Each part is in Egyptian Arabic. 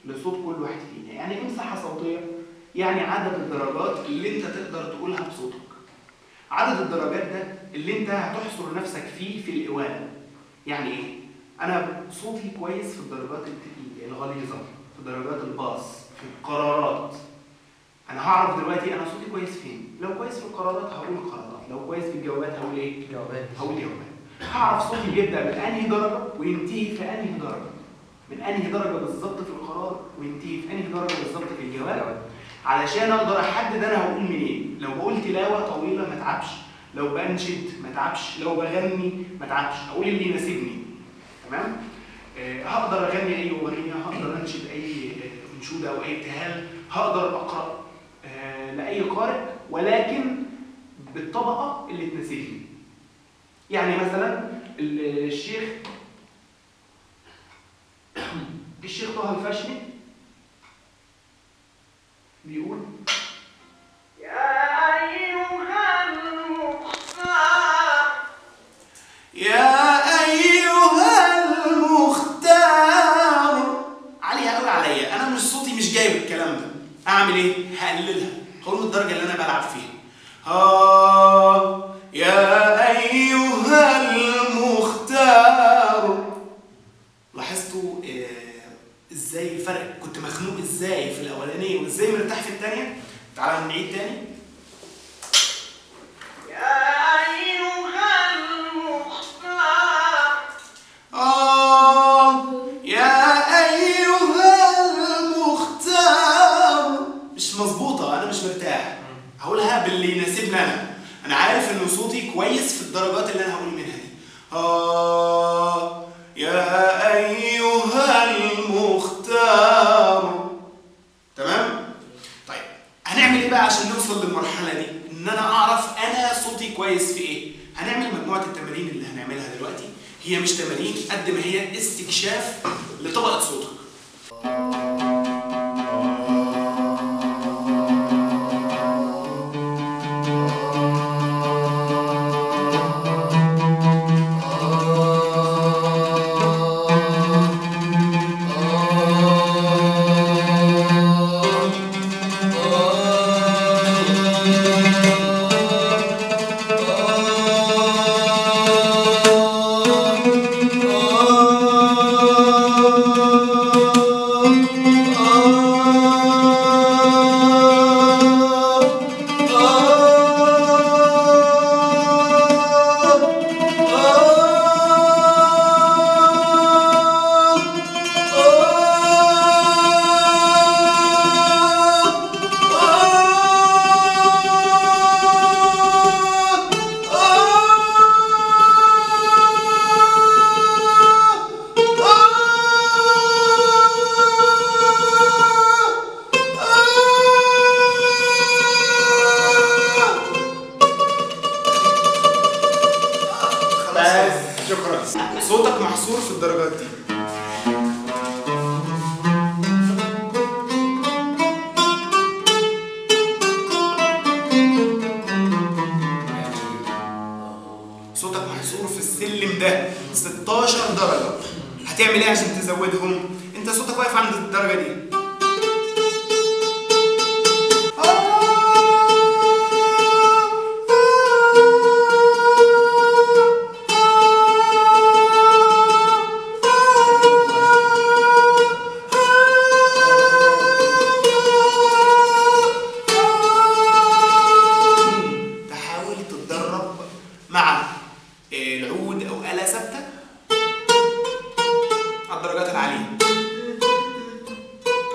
لصوت كل واحد فينا يعني ايه مساحه صوتيه يعني عدد الدرجات اللي انت تقدر تقولها بصوتك عدد الدرجات ده اللي انت هتحصر نفسك فيه في الاوان يعني ايه انا صوتي كويس في الدرجات الت- الغليظه في درجات الباص في القرارات انا هعرف دلوقتي انا صوتي كويس فين لو كويس في القرارات هقول قرارات لو كويس في الجوابات هقول ايه جوابات هقول جوابات هعرف صوتي بيبدا من انهي درجه وينتهي في انهي درجه من انهي درجه بالظبط في القرار وينتهي في انهي درجه بالظبط في الجواب علشان اقدر احدد انا هقول منين لو بقول تلاوه طويله ما اتعبش لو بنشد ما اتعبش لو بغني ما اتعبش اقول اللي يناسبني تمام آه هقدر اغني اي اغنيه هقدر انشد اي آه، انشوده او اي ابتهال هقدر اقرا آه لاي قارئ ولكن بالطبقه اللي تناسبني يعني مثلا ال- الشيخ الشيخ طه الفشني بيقول يا أيها المختار يا أيها المختار عالية قوي عليا أنا مش صوتي مش جايب الكلام ده أعمل إيه؟ هقللها هقول من الدرجة اللي أنا بلعب فيها ها يا أيها المختار لاحظتوا آه، ازاي الفرق كنت مخنوق ازاي في الاولانيه وازاي مرتاح في الثانيه تعالى نعيد تاني يا أيها المختار آه يا أيها المختار مش مظبوطة أنا مش مرتاح هقولها باللي يناسبني أنا أنا عارف إن صوتي كويس في الدرجات اللي أنا هقول منها دي آه يا أيها المختار تمام؟ طيب هنعمل إيه بقى عشان نوصل للمرحلة دي؟ إن أنا أعرف أنا صوتي كويس في إيه؟ هنعمل مجموعة التمارين اللي هنعملها دلوقتي هي مش تمارين قد ما هي استكشاف لطبقة صوتك بس شكرا صوتك محصور في الدرجات دي صوتك محصور في السلم ده 16 درجة هتعمل ايه عشان تزودهم؟ انت صوتك واقف عند الدرجة دي تحاول تتدرب مع آه، العود او آلة ثابتة على الدرجات العالية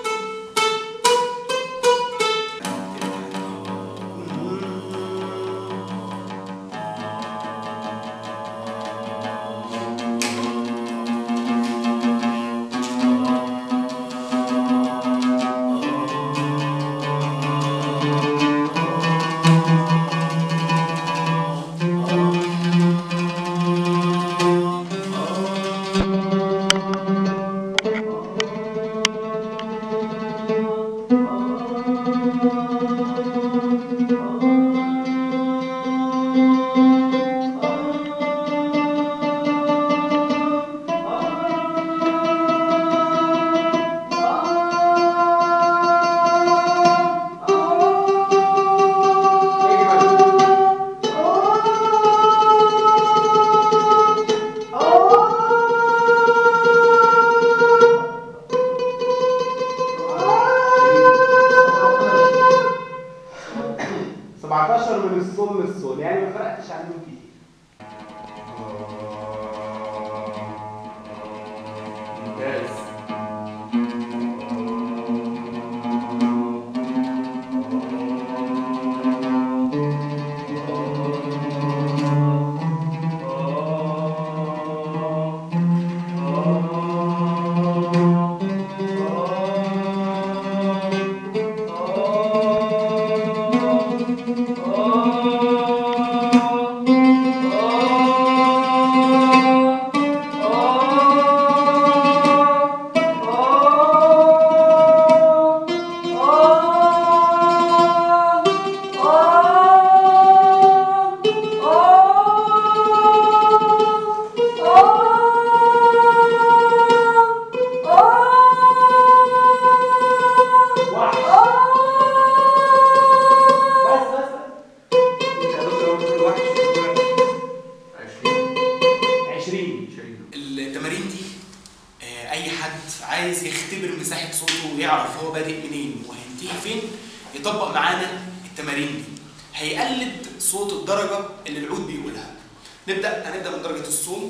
يقول مساحه صوته ويعرف هو بادئ منين وهينتهي فين يطبق معانا التمارين دي هيقلد صوت الدرجه اللي العود بيقولها نبدا هنبدا من درجه الصول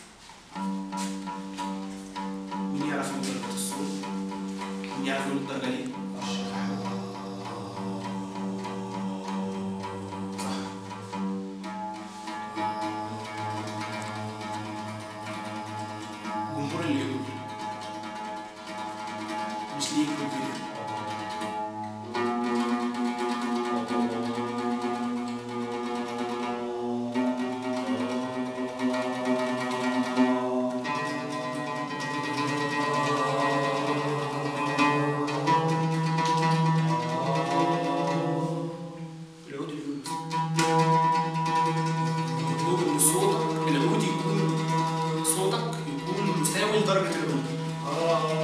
مين يعرف يقول درجه الصول مين يعرف يقول الدرجه دي الجمهور اللي يقول مش ليك كده العود اللي يقول مطلوب ان صوتك العود يكون صوتك يكون مساوي لدرجه العود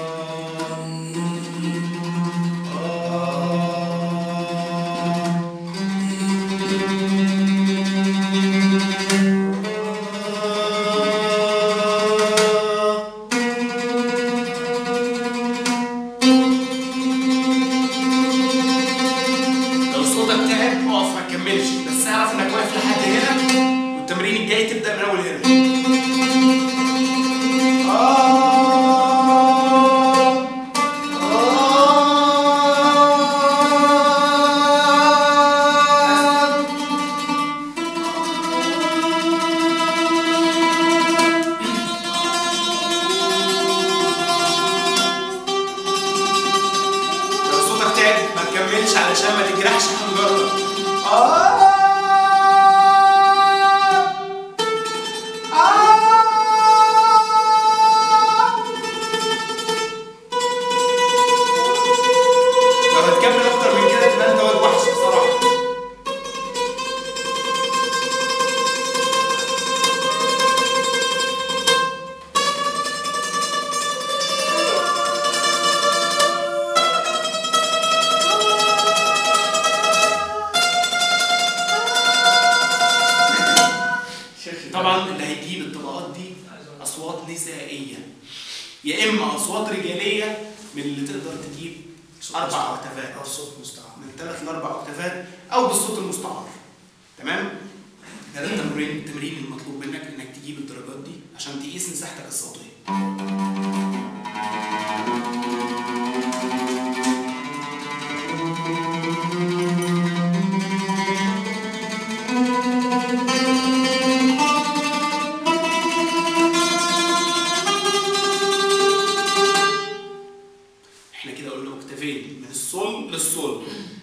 لو صوتك تعب اقف ما تكملش بس اعرف انك واقف لحد هنا والتمرين الجاي تبدا من اول هنا لو صوتك تعب ما تكملش علشان ما تجرحش حنجرتك لو هتكمل اكتر من كده تبقى انت واد وحش بصراحه طبعا اللي هيجيب الطبقات دي اصوات نسائيه يا اما اصوات رجاليه من اللي تقدر تجيب اربع اوكتافات او صوت مستعار من ثلاث لاربع اوكتافات او بالصوت المستعار تمام ده التمرين التمرين المطلوب منك انك تجيب الدرجات دي عشان تقيس مساحتك الصوتيه احنا كده قلنا اوكتافين من الصول للصول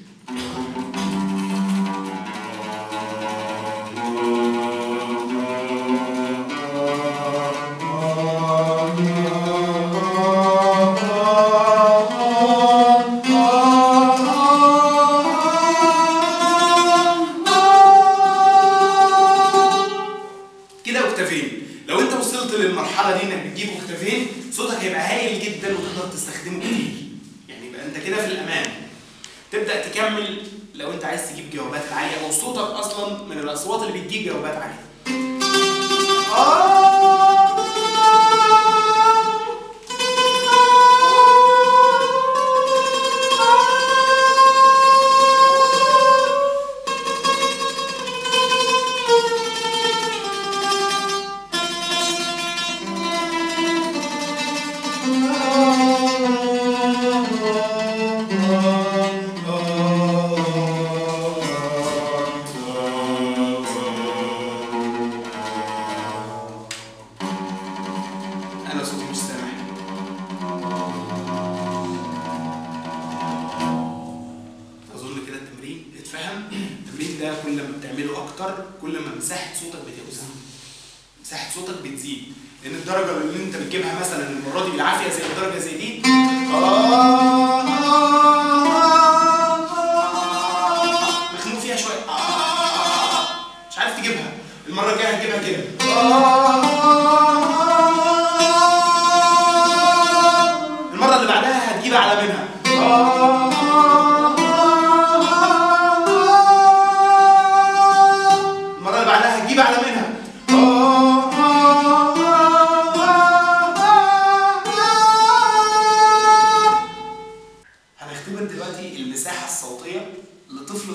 كده اوكتافين لو انت وصلت للمرحله دي انك بتجيب اوكتافين صوتك هيبقى هايل جدا وتقدر تستخدمه كتير يعني يبقى انت كده في الامان تبدا تكمل لو انت عايز تجيب جوابات عاليه او صوتك اصلا من الاصوات اللي بتجيب جوابات عاليه انا صوتي مش سامع اظن كده التمرين اتفهم التمرين ده كل ما بتعمله اكتر كل ما مساحه صوتك بتوسع مساحه صوتك بتزيد لان الدرجه اللي انت بتجيبها مثلا المره دي بالعافيه زي الدرجه زي دي مخنوق فيها شويه مش عارف تجيبها المره الجايه هتجيبها كده المره اللي بعدها هتجيب اعلى منها المره اللي بعدها هتجيب اعلى منها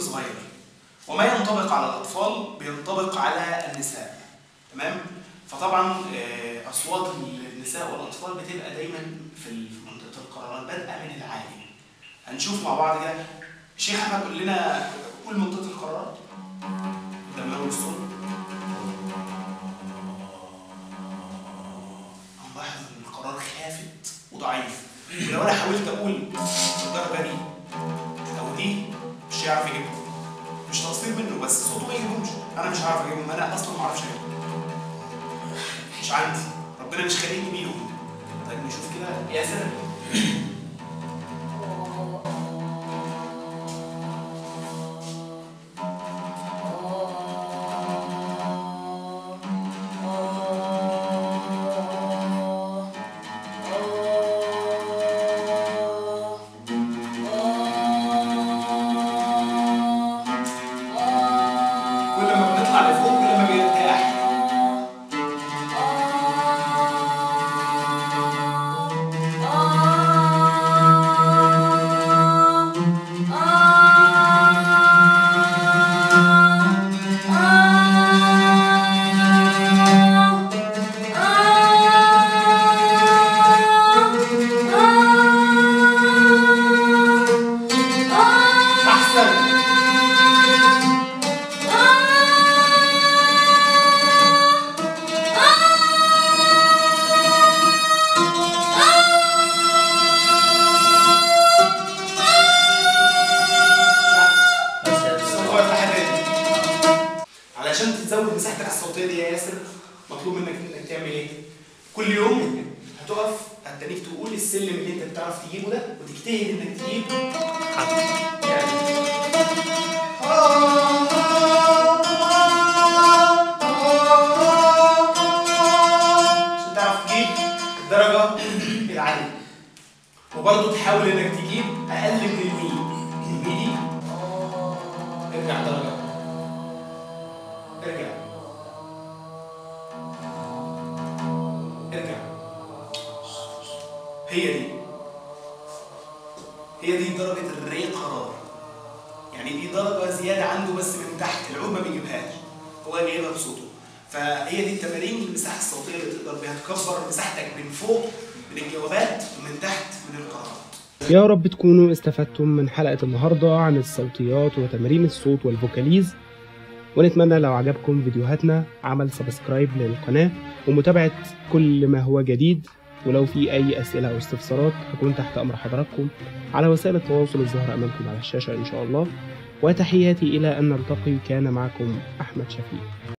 الصغير وما ينطبق على الاطفال بينطبق على النساء تمام فطبعا آه، اصوات النساء والاطفال بتبقى دايما في منطقه القرارات بادئه من العالي هنشوف مع بعض كده الشيخ احمد قول لنا قول منطقه القرارات لما اقول الصوت هنلاحظ ان القرار خافت وضعيف ولو انا حاولت اقول الضربه دي او دي مش هيعرف يجيبها مش تقصير منه بس صوته ما يجيبهمش انا مش هعرف اجيبهم انا اصلا ما اعرفش اجيبهم مش عندي ربنا مش خليني بيهم طيب نشوف كده ياسر كل ما بنطلع لفوق كل ما بيرتاح احسن صوت واقف لحد هنا. علشان تزود مساحتك الصوتيه دي يا ياسر مطلوب منك انك تعمل ايه؟ كل يوم هتقف هتنيك تقول السلم اللي انت بتعرف تجيبه ده وتجتهد انك تجيب يعني عشان تعرف تجيب الدرجة العالية وبرضه تحاول انك تجيب اقل من المي المي دي ارجع درجة ارجع ارجع هي دي هي دي درجة الري قرار يعني دي درجة زيادة عنده بس من تحت العود ما بيجيبهاش هو جايبها بصوته فهي دي التمارين المساحة الصوتية اللي تقدر بيها تكبر مساحتك من فوق من الجوابات ومن تحت من القرارات يا رب تكونوا استفدتم من حلقة النهاردة عن الصوتيات وتمارين الصوت والفوكاليز ونتمنى لو عجبكم فيديوهاتنا عمل سبسكرايب للقناة ومتابعة كل ما هو جديد ولو في أي أسئلة أو استفسارات هكون تحت أمر حضراتكم على وسائل التواصل الظاهرة أمامكم على الشاشة إن شاء الله وتحياتي إلى أن نلتقي كان معكم أحمد شفيق